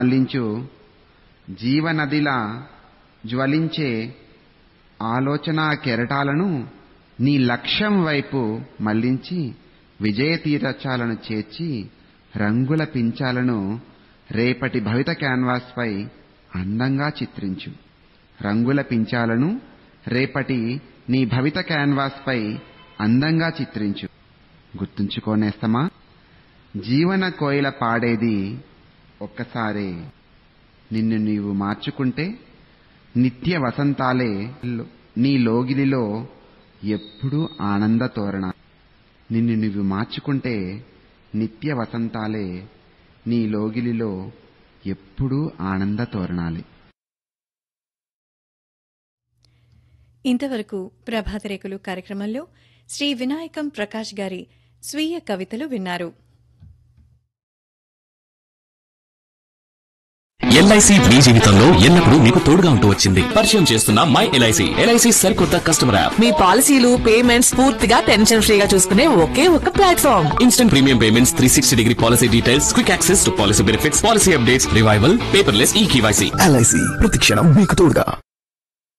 మళ్లించు జీవనదిలా జ్వలించే ఆలోచనా కెరటాలను నీ లక్ష్యం వైపు మళ్లించి విజయ తీరచాలను చేర్చి రంగుల పించాలను రేపటి భవిత క్యాన్వాస్ పై అందంగా చిత్రించు రంగుల పించాలను రేపటి నీ భవిత క్యాన్వాస్ పై అందంగా చిత్రించు గుర్తుంచుకోనేస్తమా జీవన కోయిల పాడేది ఒక్కసారే నిన్ను నీవు మార్చుకుంటే నిత్య వసంతాలే నీ లోగిలిలో ఎప్పుడూ ఆనంద తోరణ నిన్ను నువ్వు మార్చుకుంటే నిత్య వసంతాలే నీ లోగిలిలో ఎప్పుడూ ఆనంద తోరణాలే ఇంతవరకు ప్రభాత రేకులు కార్యక్రమంలో శ్రీ వినాయకం ప్రకాష్ గారి స్వీయ కవితలు విన్నారు ఎల్ఐసి మీ జీవితంలో ఎల్లప్పుడూ మీకు తోడుగా ఉంటూ వచ్చింది పరిచయం చేస్తున్న మై ఎల్ఐసి ఎల్ఐసి సరికొత్త కస్టమర్ యాప్ మీ పాలసీలు పేమెంట్స్ పూర్తిగా టెన్షన్ ఫ్రీగా చూసుకునే ఒకే ఒక platform instant premium payments three sixty degree policy details quick access to policy benefits policy updates revival paperless e KYC LIC ప్రతిక్షణం మీకు తోడుగా